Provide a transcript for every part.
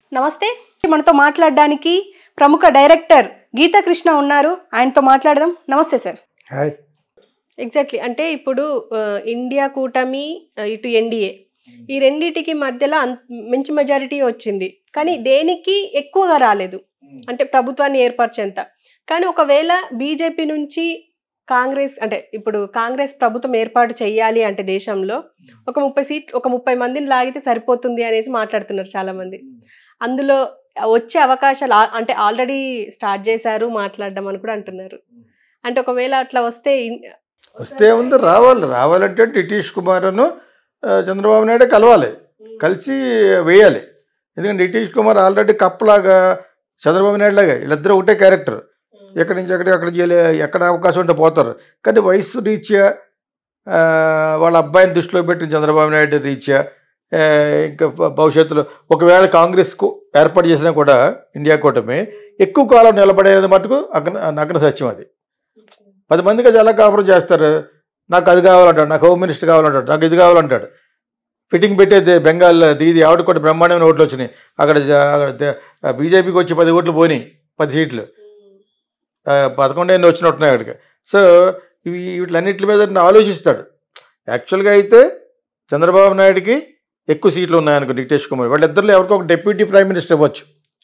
నమస్తే మనతో మాట్లాడడానికి ప్రముఖ డైరెక్టర్ గీతా కృష్ణ ఉన్నారు ఆయనతో మాట్లాడదాం నమస్తే సార్ హాయ్ ఎగ్జాక్ట్లీ అంటే ఇప్పుడు ఆ, ఇండియా కూటమి ఆ, ఇటు ఎన్డీఏ ఈ రెండిటికి మధ్యలో అంత మంచి మెజారిటీ వచ్చింది కానీ దేనికి ఎక్కువగా రాలేదు అంటే ప్రభుత్వాన్ని ఏర్పరిచేంత కానీ ఒకవేళ బీజేపీ నుంచి కాంగ్రెస్ అంటే ఇప్పుడు కాంగ్రెస్ ప్రభుత్వం ఏర్పాటు చేయాలి అంటే దేశంలో ఒక ముప్పై సీట్ ఒక ముప్పై మందిని లాగితే సరిపోతుంది అనేసి మాట్లాడుతున్నారు చాలా మంది అందులో వచ్చే అవకాశాలు ఆ- అంటే ఆల్రెడీ స్టార్ట్ చేశారు మాట్లాడడం అని కూడా అంటున్నారు అంటే ఒకవేళ అట్లా వస్తే ఇన్- వస్తే ఉంది రావాలి రావాలంటే నితీష్ కుమార్ను ఆ, చంద్రబాబు నాయుడు కలవాలి కలిసి వేయాలి ఎందుకంటే నితీష్ కుమార్ ఆల్రెడీ కప్పలాగా చంద్రబాబు నాయుడు లాగా వీళ్ళిద్దరూ ఒకటే క్యారెక్టర్ ఎక్కడి నుంచి ఎక్కడికి అక్కడ చేయలే ఎక్కడ అవకాశం ఉంటే పోతారు కానీ వయసు రీత్యా ఆ, వాళ్ళ అబ్బాయిని దృష్టిలో పెట్టిన చంద్రబాబు నాయుడు రీత్యా ఆ, ఇంకా భ- భవిష్యత్తులో ఒకవేళ కాంగ్రెస్కు ఏర్పాటు చేసినా కూడా ఇండియా కూటమి ఎక్కువ కాలం నిలబడేది మటుకు అగ్న నగ్న సత్యం అది పది మందికి చాలా కాపురం చేస్తారు నాకు అది కావాలంటాడు నాకు హోమ్ మినిస్టర్ కావాలంటాడు నాకు ఇది కావాలంటాడు ఫిట్టింగ్ పెట్టేది బెంగాల్ ఇది ఆవిడ కూడా బ్రహ్మాండమైన ఓట్లు వచ్చినాయి అక్కడ జ- అక్కడ బీజేపీకి వచ్చి పది ఓట్లు పోయినాయి పది సీట్లు ఆ, పదకొండు ఎన్ని వచ్చినట్టున్నాయి అక్కడికి సో ఇవి వీటిలన్నిటి మీద ఆలోచిస్తాడు యాక్చువల్గా అయితే చంద్రబాబు నాయుడుకి ఎక్కువ సీట్లు ఉన్నాయనుకో నితీష్ కుమార్ వాళ్ళిద్దరిలో ఎవరికో ఒక డిప్యూటీ ప్రైమ్ మినిస్టర్ ఇవ్వచ్చు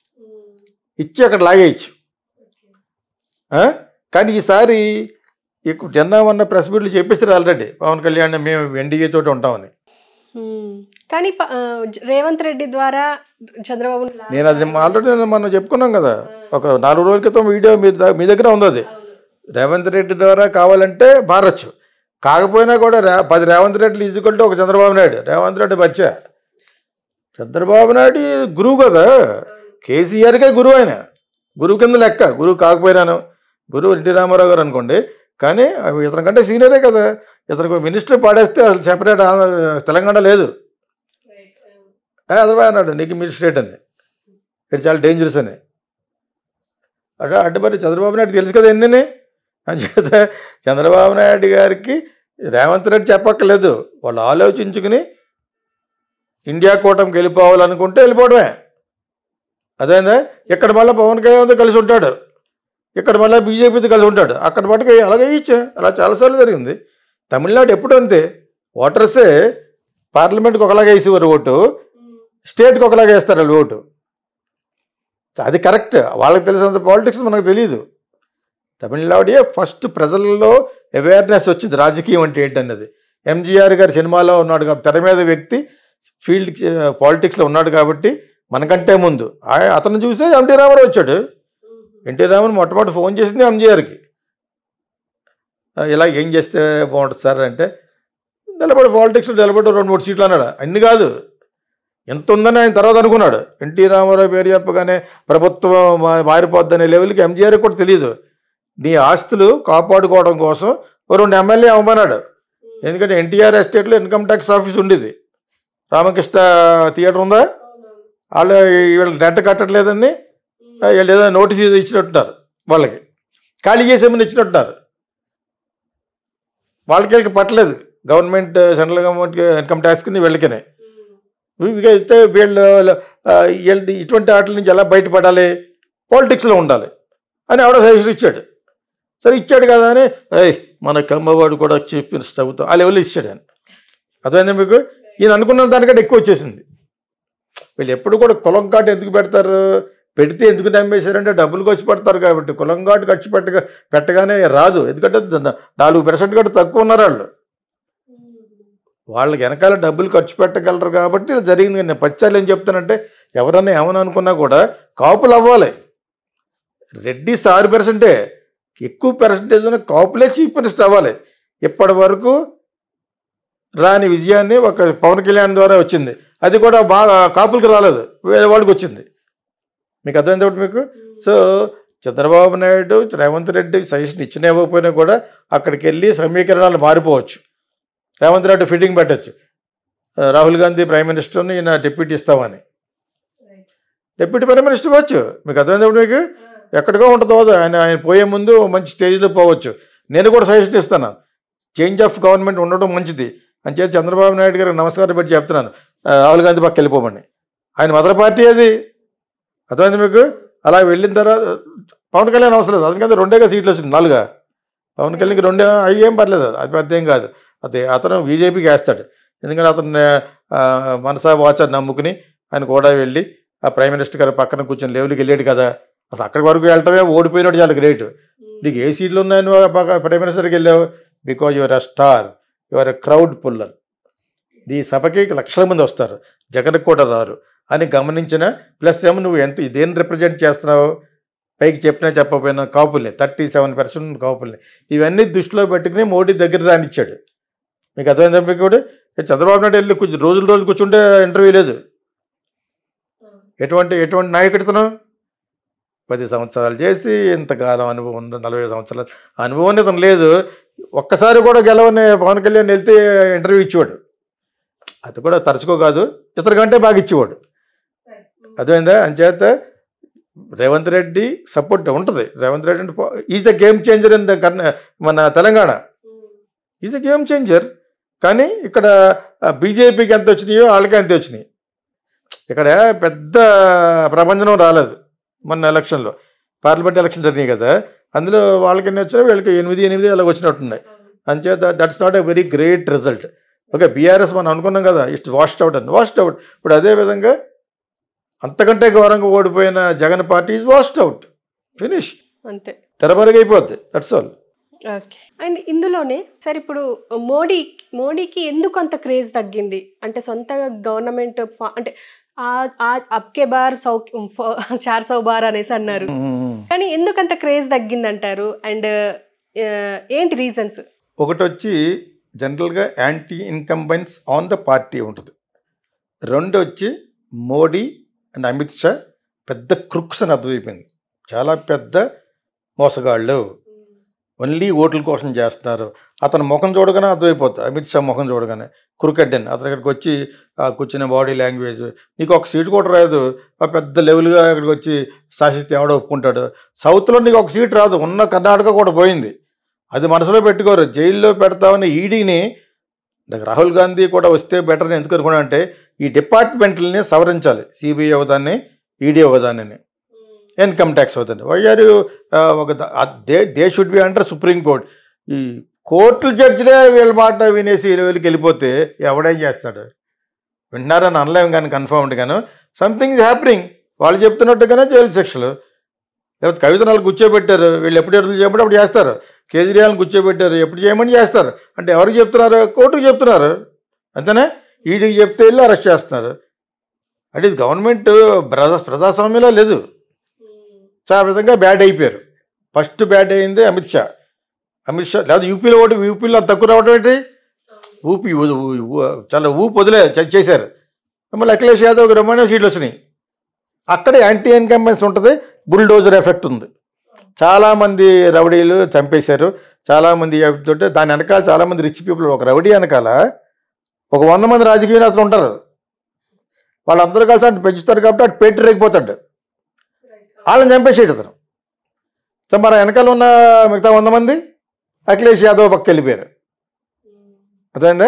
ఇచ్చి అక్కడ లాగేయచ్చు ఆ? కానీ ఈసారి ఎక్కువ జన్నా ఉన్న ప్రెస్ మీట్లు చెప్పేస్తారు ఆల్రెడీ పవన్ కళ్యాణ్ మేము ఎన్డీఏ తోటి ఉంటామని హ్మ్. కానీ ప- ఆ, జ- రేవంత్ రెడ్డి ద్వారా చంద్రబాబు నేను అది ఆల్రెడీ మనం చెప్పుకున్నాం కదా ఒక నాలుగు రోజుల క్రితం వీడియో మీ ద- మీ దగ్గర ఉంది అది రేవంత్ రెడ్డి ద్వారా కావాలంటే మారచ్చు కాకపోయినా కూడా రే పది రేవంత్ రెడ్డి ఈజుకుంటే ఒక చంద్రబాబు నాయుడు రేవంత్ రెడ్డి బచ్చా చంద్రబాబు నాయుడు గురువు కదా కేసీఆర్కే గురువు ఆయన గురువు కింద లెక్క గురువు కాకపోయినాను గురువు ఎన్టీ రామారావు గారు అనుకోండి కానీ అవి ఇతని కంటే సీనియరే కదా ఇతనికి మినిస్టర్ పాడేస్తే అసలు సెపరేట్ తెలంగాణ లేదు ఏ, అదే అన్నాడు నీకు మినిస్ట్రేట్ అని ఇది చాలా డేంజరస్ అని అంటే అంటే మరి చంద్రబాబు నాయుడు తెలుసు కదా ఎన్ని అంచేత చంద్రబాబు నాయుడు గారికి రేవంత్ రెడ్డి చెప్పక్కర్లేదు వాళ్ళు ఆలోచించుకుని ఇండియా కూటమికి వెళ్ళిపోవాలనుకుంటే వెళ్ళిపోవడమే అదేందా ఇక్కడ మళ్ళీ పవన్ కళ్యాణ్తో కలిసి ఉంటాడు ఇక్కడ మళ్ళీ బీజేపీతో కలిసి ఉంటాడు అక్కడ మటుకు అలాగే ఇచ్చా అలా చాలాసార్లు జరిగింది తమిళనాడు ఎప్పుడు అంతే ఓటర్సే పార్లమెంట్కి ఒకలాగా వేసేవారు ఓటు స్టేట్కి ఒకలాగా వేస్తారు వాళ్ళు ఓటు అది కరెక్ట్ వాళ్ళకి తెలిసినంత పాలిటిక్స్ మనకు తెలియదు తమిళనాడే ఫస్ట్ ప్రజల్లో అవేర్నెస్ వచ్చింది రాజకీయం అంటే ఏంటన్నది ఎంజీఆర్ గారి సినిమాలో ఉన్నాడు కాబట్టి తెర మీద వ్యక్తి ఫీల్డ్ పాలిటిక్స్లో ఉన్నాడు కాబట్టి మనకంటే ముందు ఆ- అతను చూసే ఎన్టీ రామారావు వచ్చాడు ఎన్టీ రామారావు మొట్టమొదటి ఫోన్ చేసింది ఎంజీఆర్కి ఇలా ఏం చేస్తే బాగుంటుంది సార్ అంటే నిలబడి పాలిటిక్స్లో నిలబడి రెండు మూడు సీట్లు అన్నాడు అన్ని కాదు ఎంత ఉందని ఆయన తర్వాత అనుకున్నాడు ఎన్టీ రామారావు పేరు చెప్పగానే ప్రభుత్వం మా- మారిపోద్దనే లెవెల్కి ఎంజీఆర్ కూడా తెలియదు నీ ఆస్తులు కాపాడుకోవడం కోసం ఓ రెండు ఎమ్మెల్యే అవ్వమన్నాడు ఎందుకంటే ఎన్టీఆర్ ఎస్టేట్లో ఇన్కమ్ ట్యాక్స్ ఆఫీస్ ఉండేది రామకృష్ణ థియేటర్ ఉందా వాళ్ళు వీళ్ళు రెంట్ కట్టట్లేదని వీళ్ళు ఏదో నోటీస్ ఏదో ఇచ్చినట్టున్నారు వాళ్ళకి ఖాళీ చేసేమని ఇచ్చినట్టున్నారు వాళ్ళకి వీళ్ళకి పట్టలేదు government central government income tax కింద వీళ్ళకినే ఇక అయితే వీళ్ళు ఆ, వీళ్ళు ఇటువంటి వాటి నుంచి ఎలా బయటపడాలి పాలిటిక్స్లో ఉండాలి అని ఆవిడ సజెషన్ ఇచ్చాడు సరే ఇచ్చాడు కదా అని ఏయ్ మన కమ్మవాడు కూడా చీఫ్ మినిస్టర్ అవుతాం ఆ లెవెల్లో ఇచ్చాడు ఆయన అదేంది మీకు ఈయన అనుకున్న దానికంటే ఎక్కువ వచ్చేసింది వీళ్ళు ఎప్పుడు కూడా కులం కాటు ఎందుకు పెడతారు పెడితే ఎందుకు నమ్మేశారంటే డబ్బులు ఖర్చు పెడతారు కాబట్టి కులం కాటు ఖర్చు పెట్టగా పెట్టగానే రాదు ఎందుకంటే ద- నాలుగు పర్సెంట్ కంటే తక్కువ ఉన్నారు వాళ్ళు వాళ్ళకి వెనకాల డబ్బులు ఖర్చు పెట్టగలరు కాబట్టి ఇలా జరిగింది కానీ నేను పచ్చాలు ఏం చెప్తానంటే ఎవరన్నా ఏమని అనుకున్నా కూడా కాపులు అవ్వాలి రెడ్డిస్ ఆరు పర్సెంటే ఎక్కువ పర్సంటేజ్ ఉన్న కాపులే చీఫ్ మినిస్టర్ అవ్వాలి ఇప్పటి వరకు రాని విజయాన్ని ఒక పవన్ కళ్యాణ్ ద్వారా వచ్చింది అది కూడా బాగా కాపులకు రాలేదు వేరే వాళ్ళకి వచ్చింది మీకు అర్థమైంది ఒకటి మీకు సో చంద్రబాబు నాయుడు రేవంత్ రెడ్డి సజెషన్ ఇచ్చిన ఇవ్వకపోయినా కూడా అక్కడికి వెళ్ళి సమీకరణాలు మారిపోవచ్చు రేవంత్ రెడ్డి ఫిట్టింగ్ పెట్టచ్చు రాహుల్ గాంధీ ప్రైమ్ మినిస్టర్ని ఈయన డిప్యూటీ ఇస్తామని డిప్యూటీ ప్రైమ్ మినిస్టర్ ఇవ్వచ్చు మీకు అర్థమైంది ఒకటి మీకు ఎక్కడికో ఉంటుంది హోదా ఆయన ఆయన పోయే ముందు మంచి స్టేజ్లో పోవచ్చు నేను కూడా సజెషన్ ఇస్తాను చేంజ్ ఆఫ్ గవర్నమెంట్ ఉండడం మంచిది అని చేతి చంద్రబాబు నాయుడు గారికి నమస్కారం పెట్టి చెప్తున్నాను ఆ, రాహుల్ గాంధీ పక్క వెళ్ళిపోమని ఆయన మదర్ పార్టీ అది అర్థమైంది మీకు అలా వెళ్ళిన తర్వాత పవన్ కళ్యాణ్ అవసరం లేదు అందుకని రెండేగా సీట్లు వచ్చింది నాలుగా పవన్ కళ్యాణ్కి రెండే అవి ఏం పర్లేదు అది అది పెద్ద ఏం కాదు అదే అతను బీజేపీకి వేస్తాడు ఎందుకంటే అతను ఆ, మనసా వాచర్ నమ్ముకుని ఆయన కూడా వెళ్ళి ఆ ప్రైమ్ మినిస్టర్ గారు పక్కన కూర్చొని లెవెల్కి వెళ్ళాడు కదా అసలు అక్కడి వరకు వెళ్ళటమే ఓడిపోయినాడు చాలా గ్రేట్ నీకు ఏ సీట్లు ఉన్నాయని నువ్వు పక్క ప్రైమ్ మినిస్టర్కి వెళ్ళావు because you're a star you're a crowd puller ఈ సభకి లక్షల మంది వస్తారు జగన్కి కూడా రారు అని గమనించిన ప్లస్ ఏమో నువ్వు ఎంత దేన్ని రిప్రజెంట్ చేస్తున్నావు పైకి చెప్పినా చెప్పకపోయినా కాపుల్ని థర్టీ సెవెన్ పర్సెంట్ కాపుల్ని ఇవన్నీ దృష్టిలో పెట్టుకుని మోడీ దగ్గర రానిచ్చాడు మీకు అర్థమైందా మీకు కూడా చంద్రబాబు నాయుడు వెళ్ళి కొంచెం రోజులు రోజులు కూర్చుంటే ఇంటర్వ్యూ లేదు ఎటువంటి ఎటువంటి నాయకుడితనం పది సంవత్సరాలు చేసి ఇంతకాలం అనుభవం ఉంది నలభై సంవత్సరాలు అనుభవం ఇతను లేదు ఒక్కసారి కూడా గెలవని పవన్ కళ్యాణ్ వెళ్తే ఇంటర్వ్యూ ఇచ్చేవాడు అది కూడా తరచుకో కాదు ఇతని కంటే బాగా ఇచ్చేవాడు అర్థమైందా అంచేత రేవంత్ రెడ్డి సపోర్ట్ ఉంటుంది రేవంత్ రెడ్డి అంటే is the game changer in the కర్ణ మన Telangana is the game changer కానీ ఇక్కడ బీజేపీకి ఎంత వచ్చినాయో వాళ్ళకి అంతే వచ్చినాయి ఇక్కడ పెద్ద ప్రపంచం రాలేదు మొన్న ఎలక్షన్లో పార్లమెంట్ ఎలక్షన్ జరిగినాయి కదా అందులో వాళ్ళకి ఎన్ని వచ్చినా వీళ్ళకి ఎనిమిది ఎనిమిది అలాగ వచ్చినట్టున్నాయి అంచేత that's not a very great result okay BRS మనం అనుకున్నాం కదా ఇట్స్ వాష్డ్ అవుట్ అని వాష్డ్ అవుట్ ఇప్పుడు అదే విధంగా అంతకంటే ఘోరంగా ఓడిపోయిన Jagan party is washed out finish అంతే తెరమరుగైపోద్ది దట్స్ ఆల్ ఓకే అండ్ ఇందులోనే సార్ ఇప్పుడు మోడీ మోడీకి ఎందుకు అంత క్రేజ్ తగ్గింది అంటే సొంతగా గవర్నమెంట్ అంటే ఆ- ఆ అబ్కే బార్ సౌ ఫ- చార్ సౌ బార్ అనేసి అన్నారు కానీ ఎందుకు అంత క్రేజ్ తగ్గింది అంటారు అండ్ ఏంటి రీజన్స్ ఒకటి వచ్చి జనరల్గా anti incumbency on the party ఉంటుంది రెండు వచ్చి మోడీ అండ్ అమిత్ షా పెద్ద క్రుక్స్ అని అర్థమైపోయింది చాలా పెద్ద మోసగాళ్ళు ఓన్లీ ఓట్ల కోసం చేస్తున్నారు అతని ముఖం చూడగానే అర్థమైపోతుంది అమిత్ షా ముఖం చూడగానే క్రికెట్ అని అతని ఇక్కడికి వచ్చి ఆ కూర్చున్న బాడీ లాంగ్వేజ్ నీకు ఒక సీట్ కూడా రాదు ఆ పెద్ద లెవెల్గా ఇక్కడికి వచ్చి శాసిస్తే ఎవడో ఒప్పుకుంటాడు సౌత్లో నీకు ఒక సీట్ రాదు ఉన్న కర్ణాటక కూడా పోయింది అది మనసులో పెట్టుకోరు జైల్లో పెడతామని ఈడీని నాకు రాహుల్ గాంధీ కూడా వస్తే బెటర్ అని ఎందుకు అనుకున్నా అంటే ఈ డిపార్ట్మెంట్లని సవరించాలి సిబిఐ ఒకదాన్ని ఈడీ ఒకదాన్ని ఇన్కమ్ ట్యాక్స్ అవుతుంది వైఆర్ ఒక ద- ఆ దే దే షుడ్ బి అంటారు సుప్రీంకోర్టు ఈ కోర్టుల జడ్జిలే వీళ్ళ మాట వినేసి వీళ్ళకి వెళ్ళిపోతే ఎవడేం చేస్తాడు వింటున్నారని అనలేం కానీ కన్ఫర్మ్డ్ గాను సంథింగ్ ఇస్ హ్యాపెనింగ్ వాళ్ళు చెప్తున్నట్టుగానే జైలు శిక్షలు లేకపోతే కవిత నాలుగు కూర్చోబెట్టారు వీళ్ళు ఎప్పుడు ఎప్పుడు చేయమంటే అప్పుడు చేస్తారు కేజ్రీవాల్ని కూర్చోబెట్టారు ఎప్పుడు చేయమని చేస్తారు అంటే ఎవరికి చెప్తున్నారు కోర్టుకు చెప్తున్నారు అంతేనే ఈడీకి చెప్తే వెళ్ళి అరెస్ట్ చేస్తున్నారు అంటే ఇది గవర్నమెంట్ ప్రజా ప్రజాస్వామ్యంలో లేదు సో ఆ విధంగా బ్యాడ్ అయిపోయారు ఫస్ట్ బ్యాడ్ అయింది అమిత్ షా అమిత్ షా లేదా యూపీలో ఓటు యూపీలో అంత తక్కువ రావడం ఏంటి ఊపి ఊ- ఊ- ఊ- చాలా ఊపు వదిలే చ- చేశారు మళ్ళీ అఖిలేష్ యాదవ్ రమణ సీట్లు వచ్చినాయి అక్కడ యాంటీ ఇన్కంబెన్స్ ఉంటుంది బుల్డోజర్ ఎఫెక్ట్ ఉంది చాలామంది రౌడీలు చంపేశారు చాలామంది తోటి దాని వెనకాల చాలామంది రిచ్ పీపుల్ ఒక రౌడీ వెనకాల ఒక వంద మంది రాజకీయ నేతలు ఉంటారు వాళ్ళందరూ కలిసి అటు పెంచుతారు కాబట్టి అటు పెట్టి రేగిపోతాడు వాళ్ళని చంపేసేడు అతను సో మరి వెనకాల ఉన్న మిగతా వంద మంది అఖిలేష్ యాదవ్ పక్క వెళ్ళిపోయారు అర్థమైందా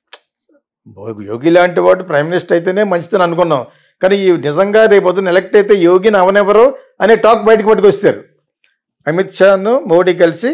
భోగి- యోగి లాంటి వాడు ప్రైమ్ మినిస్టర్ అయితేనే మంచిదని అనుకున్నాం కానీ ఈ నిజంగా రేపు పొద్దున్న ఎలక్ట్ అయితే యోగిని అవనెవరు అనే టాక్ బయటకు పట్టుకొస్తారు అమిత్ షాను మోడీ కలిసి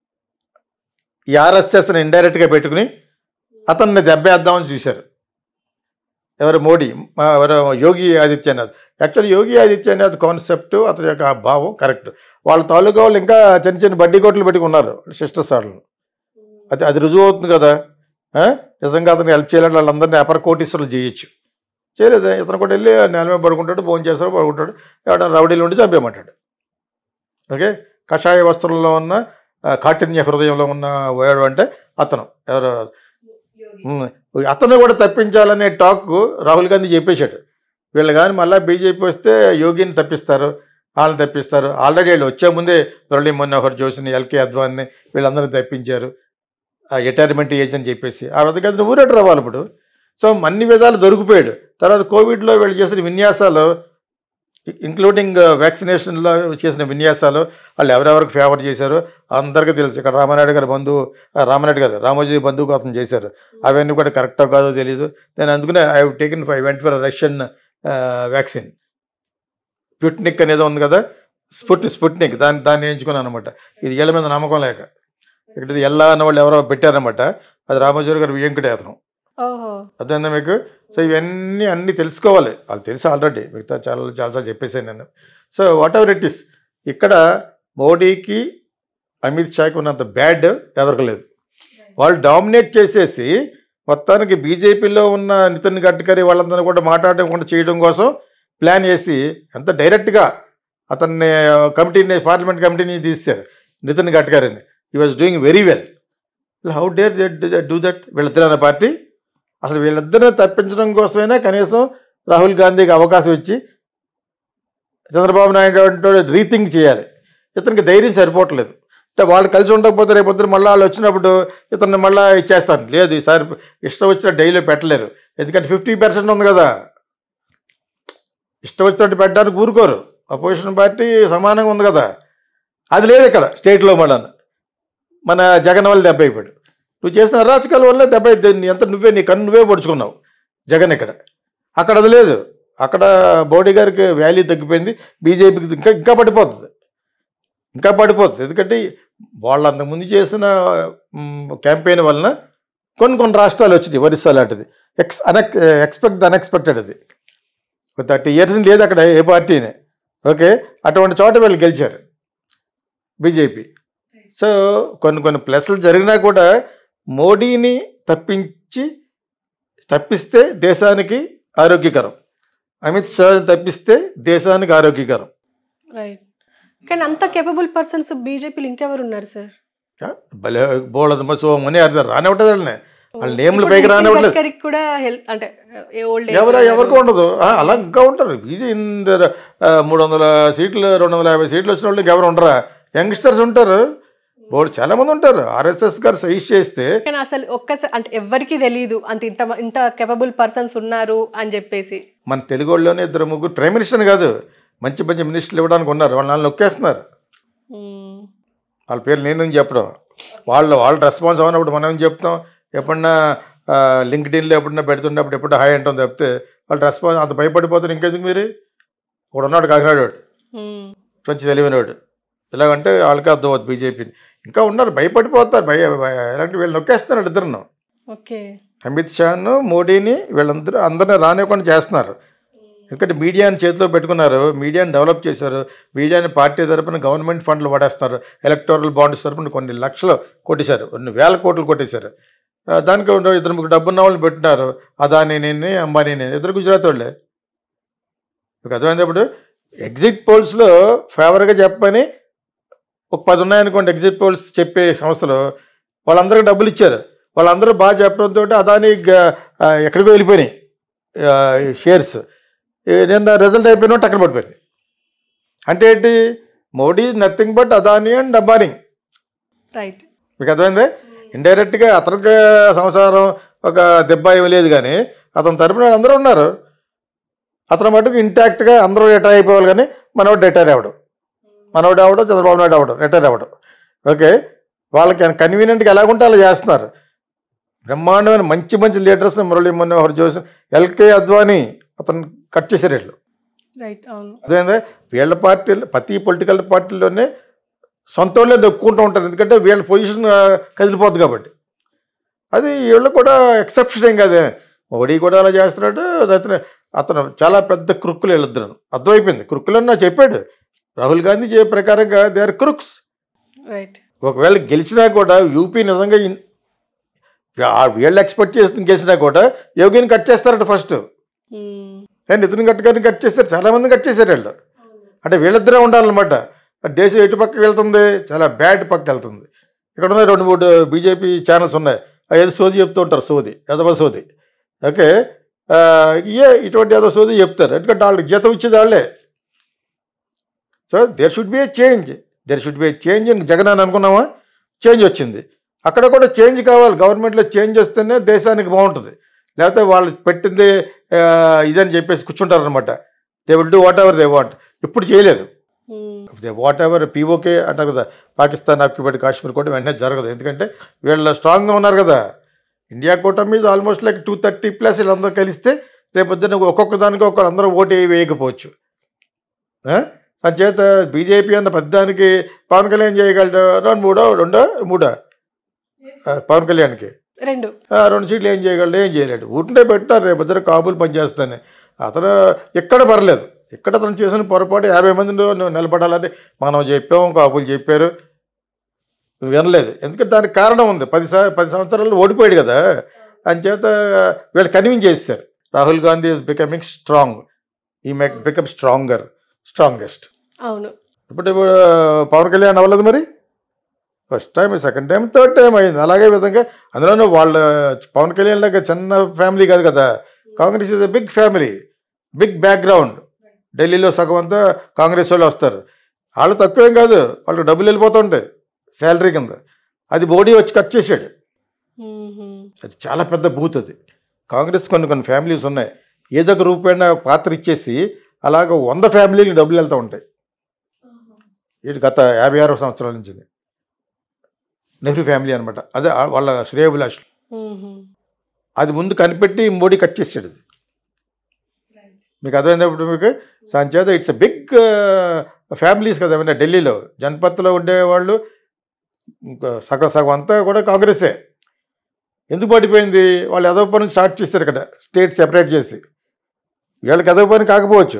ఈ ఆర్ఎస్ఎస్ని ఇండైరెక్ట్గా పెట్టుకుని అతన్ని దెబ్బేద్దామని చూశారు ఎవరు మోడీ మా ఎవరు యోగి ఆదిత్యనాథ్ యాక్చువల్లీ యోగి ఆదిత్యనాథ్ కాన్సెప్ట్ అతని యొక్క ఆ భావం కరెక్ట్ వాళ్ళ తాలూకా వాళ్ళు ఇంకా చిన్న చిన్న బడ్డీ కొట్లు పెట్టుకున్నారు సిస్టర్స్ వాళ్ళు అది అది రుజువు అవుతుంది కదా ఆ? నిజంగా అతను హెల్ప్ చేయాలంటే వాళ్ళందరినీ అపర కోటీశ్వరులు చేయొచ్చు చేయలేదు ఇతను కూడా వెళ్ళి నేల మీద పడుకుంటాడు భోజనం చేస్తాడు పడుకుంటాడు ఎవడ రౌడీలు ఉండి చంపేయమంటాడు ఓకే కషాయ వస్త్రంలో ఉన్న ఆ, కాఠిన్య హృదయంలో ఉన్న వాడు అంటే అతను ఎవరు ఉమ్, అతను కూడా తప్పించాలనే టాక్ రాహుల్ గాంధీ చెప్పేశాడు వీళ్ళు కానీ మళ్ళీ బీజేపీ వస్తే యోగిని తప్పిస్తారు వాళ్ళని తప్పిస్తారు ఆల్రెడీ వీళ్ళు వచ్చే ముందే మురళీ మనోహర్ జోషిని ఎల్కే అద్వాన్ని వీళ్ళందరినీ తప్పించారు రిటైర్మెంట్ ఏజ్ అని చెప్పేసి ఆ విధంగా అతను ఊరేట రావాలి ఇప్పుడు సో అన్ని విధాలు దొరికిపోయాడు తర్వాత కోవిడ్లో వీళ్ళు చేసిన విన్యాసాలు ఇంక్లూడింగ్ వ్యాక్సినేషన్లో చేసిన విన్యాసాలు వాళ్ళు ఎవరెవరికి ఫేవర్ చేశారో అందరికీ తెలుసు ఇక్కడ రామానాయుడు గారి బంధువు ఆ, రామానాయుడు గారు రామోజీ బంధువుకు అతను చేశారు అవన్నీ కూడా కరెక్టో కాదో తెలియదు నేను అందుకనే I taken I went for Russian vaccine Sputnik అనేది ఉంది కదా స్పుట్ స్పుట్నిక్ దాన్ని దాన్ని ఎంచుకున్నాను అనమాట ఇది ఏళ్ళ మీద నమ్మకం లేక ఇక్కడ ఇది ఎల్లా అన్న వాళ్ళు ఎవరో పెట్టారనమాట అది రామోజీరావు గారు వెంకటే అతను ఓహో అర్థమైందా మీకు సో ఇవన్నీ అన్నీ తెలుసుకోవాలి వాళ్ళు తెలుసు ఆల్రెడీ మిగతా చాలా చాలాసార్లు చెప్పేసాను నేను so whatever it is ఇక్కడ మోడీకి అమిత్ షాకి ఉన్నంత బ్యాడ్ ఎవరికి లేదు వాళ్ళు డామినేట్ చేసేసి మొత్తానికి బీజేపీలో ఉన్న నితిన్ గడ్కరీ వాళ్ళందరూ కూడా మాట్లాడకుండా చేయడం కోసం ప్లాన్ చేసి ఎంత డైరెక్ట్గా అతన్ని కమిటీని పార్లమెంట్ కమిటీని తీశారు నితిన్ గడ్కరీని he was doing very well how dare do that వీళ్ళిద్దరు పార్టీ అసలు వీళ్ళిద్దరిని తప్పించడం కోసమైనా కనీసం రాహుల్ గాంధీకి అవకాశం ఇచ్చి చంద్రబాబు నాయుడు అంటే రీథింక్ చేయాలి ఇతనికి ధైర్యం సరిపోవట్లేదు అంటే వాళ్ళు కలిసి ఉండకపోతే రేపు పొద్దున మళ్ళీ వాళ్ళు వచ్చినప్పుడు ఇతన్ని మళ్ళీ ఇచ్చేస్తాను లేదు ఈసారి ఇష్టం వచ్చిన డైలీ పెట్టలేరు ఎందుకంటే ఫిఫ్టీ పర్సెంట్ ఉంది కదా ఇష్టం వచ్చినట్టు పెట్టడానికి ఊరుకోరు అపోజిషన్ పార్టీ సమానంగా ఉంది కదా అది లేదు ఇక్కడ స్టేట్లో మళ్ళీ మన జగన్ వల్ల దెబ్బ అయిపోయాడు నువ్వు చేసిన అరాచకాల వల్ల దెబ్బ అయింది ఎంత నువ్వే నీ కన్ను నువ్వే పొడుచుకున్నావు జగన్ ఇక్కడ అక్కడ అది లేదు అక్కడ మోడీ గారికి వాల్యూ తగ్గిపోయింది బీజేపీకి ఇంకా ఇంకా పడిపోతుంది ఇంకా పడిపోతుంది ఎందుకంటే వాళ్ళు అంతకుముందు చేసిన క్యాంపెయిన్ వలన కొన్ని కొన్ని రాష్ట్రాలు వచ్చింది ఒరిస్సా లాంటిది ఎక్స్ అనెక్ ఎక్స్పెక్ట్ ద అన్ఎక్స్పెక్టెడ్ అది థర్టీ ఇయర్స్ లేదు అక్కడ ఏ పార్టీనే ఓకే అటువంటి చోట వీళ్ళు గెలిచారు బీజేపీ సో కొన్ని కొన్ని ప్లస్లు జరిగినా కూడా మోడీని తప్పించి తప్పిస్తే దేశానికి ఆరోగ్యకరం అమిత్ షా తప్పిస్తే దేశానికి ఆరోగ్యకరం రైట్ కానీ అంత కేపబుల్ పర్సన్స్ బీజేపీలో ఇంకెవరు ఉన్నారు సార్ భలే బోళదు సో మనీ అర్థం రానివ్వటం వాళ్ళని వాళ్ళ నేమ్లు పైకి రానివ్వట్లేదు గడ్కరీకి కూడా హెల్త్ అంటే ఓల్డ్ ఎవరు ఎవరికి ఉండదు ఆ, అలా ఇంకా ఉంటారు బీజే ఇందరు మూడు వందల సీట్లు రెండు వందల యాభై సీట్లు వచ్చిన వాళ్ళు ఎవరు ఉండరా యంగ్స్టర్స్ ఉంటారు బోర్డు చాలా మంది ఉంటారు ఆర్ఎస్ఎస్ గారు సజెస్ట్ చేస్తే కానీ అసలు ఒక్కసారి అంటే ఎవరికి తెలియదు అంత ఇంత ఇంత కేపబుల్ పర్సన్స్ ఉన్నారు అని చెప్పేసి మన తెలుగు వాళ్ళలోనే ఇద్దరు ముగ్గురు ప్రైమ్ మినిస్టర్ కాదు మంచి మంచి మినిస్టర్లు ఇవ్వడానికి ఉన్నారు వాళ్ళు నాలుగు నొక్కేస్తున్నారు మ్మ్. వాళ్ళ పేరు నేను చెప్పడం వాళ్ళు వాళ్ళు రెస్పాన్స్ అవునప్పుడు మనం ఏం చెప్తాం ఎప్పుడన్నా లింక్డ్ఇన్లో ఎప్పుడన్నా పెడుతున్నప్పుడు ఎప్పుడు హాయ్ అంటాం తప్పితే వాళ్ళు రెస్పాన్స్ అంత భయపడిపోతారు ఇంకెందుకు మీరు ఒకడు ఉన్నాడు కాకినాడు మ్మ్. మంచి తెలివినవాడు ఇలాగంటే వాళ్ళకి అర్థం అవుతుంది బీజేపీని ఇంకా ఉన్నారు భయపడిపోతారు భయ భయ- ఎలాంటి వీళ్ళు నొక్కేస్తున్నారు ఇద్దరును ఓకే అమిత్ షాను మోడీని వీళ్ళందరూ అందరినీ రానివ్వకుండా చేస్తున్నారు ఎందుకంటే మీడియాని చేతిలో పెట్టుకున్నారు మీడియాని డెవలప్ చేశారు మీడియాని పార్టీ తరపున గవర్నమెంట్ ఫండ్లు పడేస్తున్నారు ఎలక్టోరల్ బాండ్స్ తరపున కొన్ని లక్షలు కొట్టేశారు కొన్ని వేల కోట్లు కొట్టేశారు ఆ, దానికి ఉన్న ఇద్దరు ముగ్గురు డబ్బున్న వాళ్ళు పెట్టినారు అదాని నేను అంబానీ నేను ఇద్దరు గుజరాత్ వాళ్ళే మీకు అర్థమైనప్పుడు ఎగ్జిట్ పోల్స్లో ఫేవర్గా చెప్పని ఒక పది ఉన్నాయనుకోండి ఎగ్జిట్ పోల్స్ చెప్పే సంస్థలు వాళ్ళందరికీ డబ్బులు ఇచ్చారు వాళ్ళందరూ బాగా చెప్పడంతో అదాని గ- ఆ, ఎక్కడికో వెళ్ళిపోయినాయి ఆ, ఈ షేర్స్ ఈ నిన్న రిజల్ట్ అయిపోయిన అక్కడ పడిపోయింది అంటే ఏంటి Modi nothing but Adani and Ambani right మీకు అర్థమైంది ఇండైరెక్ట్గా అతనికి సంసారం ఒక దెబ్బ ఇవ్వలేదు కానీ అతని తరపున అందరూ ఉన్నారు అతను మటుకు ఇంటాక్ట్గా అందరూ రిటైర్ అయిపోవాలి కానీ మనోడు రిటైర్ అవ్వడం మనోడు అవ్వడం చంద్రబాబు నాయుడు అవ్వడం రిటైర్ అవ్వడం ఓకే వాళ్ళకి కన్వీనియంట్గా ఎలాగుంటే అలా చేస్తున్నారు బ్రహ్మాండమైన మంచి మంచి లీడర్స్ని మురళీ మనోహర్ జోషి ఎల్కే అద్వానీ అతను కట్ చేశారు వీళ్ళు రైట్ అవును అదేంటే వీళ్ళ పార్టీలు ప్రతి పొలిటికల్ పార్టీలోనే సొంత వాళ్ళే దొక్కుంటూ ఉంటారు ఎందుకంటే వీళ్ళ పొజిషన్ ఆ, కదిలిపోద్ది కాబట్టి అది వీళ్ళు కూడా ఎక్సెప్షన్ ఏం కాదే మోడీ కూడా అలా చేస్తున్నాడు అతను అతను చాలా పెద్ద క్రుక్కులు వీళ్ళిద్దరు అర్థమైపోయింది క్రుక్కులు అని నాకు చెప్పాడు రాహుల్ గాంధీ చెప్పే ప్రకారంగా దే ఆర్ క్రుక్స్ రైట్ ఒకవేళ గెలిచినా కూడా యూపీ నిజంగా ఇన్- ఆ వీళ్ళు ఎక్స్పెక్ట్ చేసిన గెలిచినా కూడా యోగిని కట్ చేస్తారట ఫస్ట్ మ్మ్. కానీ నితిన్ గడ్కరీని కట్ చేశారు చాలా మంది కట్ చేశారు వీళ్ళు అంటే వీళ్ళిద్దరే ఉండాలన్నమాట దేశం ఎటు పక్కకి వెళ్తుంది చాలా బ్యాడ్ పక్కకి వెళ్తుంది ఇక్కడ ఉన్నాయి రెండు మూడు బీజేపీ ఛానల్స్ ఉన్నాయి అవి ఏదో సోది చెప్తూ ఉంటారు సోది ఎదవ సోది ఓకే ఆ, ఇయే ఇటువంటి ఏదో సోది చెప్తారు ఎందుకంటే వాళ్ళకి జీతం ఇచ్చేది వాళ్ళే so there should be a change there should be a change అని జగన్ అని అనుకున్నామా చేంజ్ వచ్చింది అక్కడ కూడా చేంజ్ కావాలి గవర్నమెంట్లో చేంజ్ వస్తేనే దేశానికి బాగుంటుంది లేకపోతే వాళ్ళు పెట్టింది ఆ, ఇదని చెప్పేసి కూర్చుంటారు అనమాట they will do whatever they want ఇప్పుడు చేయలేరు hmm. They whatever PoK అంటారు కదా పాకిస్తాన్ ఆక్యుపైడ్ కాశ్మీర్ కూడా వెంటనే జరగదు ఎందుకంటే వీళ్ళు స్ట్రాంగ్గా ఉన్నారు కదా ఇండియా కూటమి మీద almost like two thirty plus వీళ్ళందరూ కలిస్తే రేపొద్దున ఒక్కొక్క దానికి ఒక అందరూ ఓటు వేయకపోవచ్చు ఆ? అంచేత బీజేపీ అన్న పెద్దానికి పవన్ కళ్యాణ్ చేయగలడు రెండు మూడో రెండో మూడో ఆ, పవన్ కళ్యాణ్కి రెండు ఆ, రెండు సీట్లు ఏం చేయగలడు ఏం చేయలేడు ఊరినే పెట్టారు రేపు ఇద్దరు కాబులు పనిచేస్తాను అతను ఎక్కడ పర్లేదు ఇక్కడ అతను చేసిన పొరపాటు యాభై మందిలో నువ్వు నిలబడాలని మనం చెప్పాము కాబులు చెప్పారు నువ్వు వినలేదు ఎందుకంటే దానికి కారణం ఉంది పది సా పది సంవత్సరాలు ఓడిపోయాడు కదా అంచేత వీళ్ళు కన్విన్స్ చేస్తారు Rahul Gandhi is becoming strong he make become stronger strongest అవును ఇప్పుడు ఇప్పుడు పవన్ కళ్యాణ్ అవ్వలేదు మరి first time second time third time అయింది అలాగే విధంగా అందులోనూ వాళ్ళ పవన్ కళ్యాణ్ లాగా చిన్న ఫ్యామిలీ కాదు కదా Congress is a big family big background ఢిల్లీలో సగం అంతా కాంగ్రెస్ వాళ్ళు వస్తారు వాళ్ళు తక్కువేం కాదు వాళ్ళకి డబ్బులు వెళ్ళిపోతుంటాయి శాలరీ కింద అది మోడీ వచ్చి కట్ చేశాడు మ్మ్. అది చాలా పెద్ద బూత్ అది కాంగ్రెస్ కొన్ని కొన్ని ఫ్యామిలీస్ ఉన్నాయి ఏదో ఒక రూపాయన పాత్ర ఇచ్చేసి అలాగ వంద ఫ్యామిలీలకు డబ్బులు వెళ్తూ ఉంటాయి ఇది గత యాభై ఆరు సంవత్సరాల నుంచి ఇది. నెహ్రూ ఫ్యామిలీ అనమాట అదే ఆ- వాళ్ళ శ్రేయభిలాషులు మ్మ్. అది ముందు కనిపెట్టి మోడీ కట్ చేసాడు అది మీకు అర్థమైనప్పుడు మీకు సంచేత ఇట్స్ బిగ్ ఫ్యామిలీస్ కదా ఏమన్నా ఢిల్లీలో జన్పత్లో ఉండేవాళ్ళు ఇంకా సగం సగం అంతా కూడా కాంగ్రెసే ఎందుకు పడిపోయింది వాళ్ళు ఎదవ పని స్టార్ట్ చేశారు ఇక్కడ స్టేట్ సెపరేట్ చేసి వీళ్ళకి ఎదవ పని కాకపోవచ్చు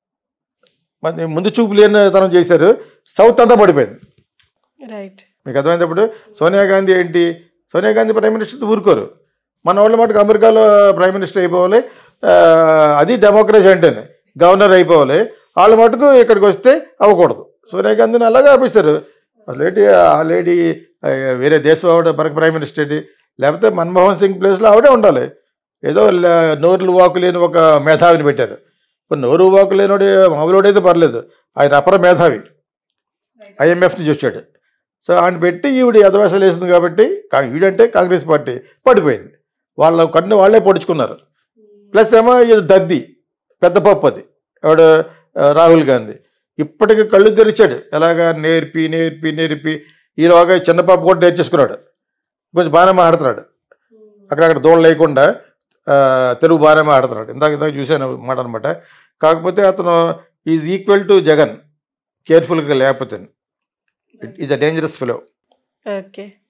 మరి ముందు చూపు లేని తనం చేశారు సౌత్ అంతా పడిపోయింది రైట్ మీకు అర్థమైనప్పుడు సోనియా గాంధీ ఏంటి సోనియా గాంధీ ప్రైమ్ మినిస్టర్ ఊరుకోరు మన వాళ్ళ మటుకు అమెరికాలో ప్రైమ్ మినిస్టర్ అయిపోవాలి ఆ, అది డెమోక్రసీ అంటేనే గవర్నర్ అయిపోవాలి వాళ్ళ మటుకు ఇక్కడికి వస్తే అవ్వకూడదు సోనియా గాంధీని అలాగే ఆపిస్తారు అసలు ఏంటి ఆ లేడీ ఆ, వేరే దేశం ఆవిడ మనకు ప్రైమ్ మినిస్టర్ ఏంటి లేకపోతే మన్మోహన్ సింగ్ ప్లేస్లో ఆవిడే ఉండాలి ఏదో ల- నోరులు వాకు లేని ఒక మేధావిని పెట్టారు ఇప్పుడు నోరు వాకు లేనివాడు మామూలుడైతే పర్లేదు ఆయన అపర మేధావి ఐఎంఎఫ్ని చూశాడు సో ఆయన పెట్టి ఈవిడ అధవేశాలు వేసింది కాబట్టి కా- ఈవిడంటే కాంగ్రెస్ పార్టీ పడిపోయింది వాళ్ళ కన్ను వాళ్ళే పొడుచుకున్నారు ప్లస్ ఏమో ఇది దద్ది పెద్ద పప్పు అది ఎవడు ఆ, రాహుల్ గాంధీ ఇప్పటికి కళ్ళు తెరిచాడు ఎలాగా నేర్పి నేర్పి నేర్పి ఈలోగా చిన్న పాప కూడా నేర్చేసుకున్నాడు కొంచెం బాగానే మాట్లాడుతున్నాడు అక్కడక్కడ దూడ లేకుండా ఆ, తెలుగు బాగానే మాట్లాడుతున్నాడు ఇందాక ఇందాక చూశాను మాట అనమాట కాకపోతే అతను ఈజ్ ఈక్వల్ టు జగన్ కేర్ఫుల్గా లేకపోతే is a dangerous fellow okay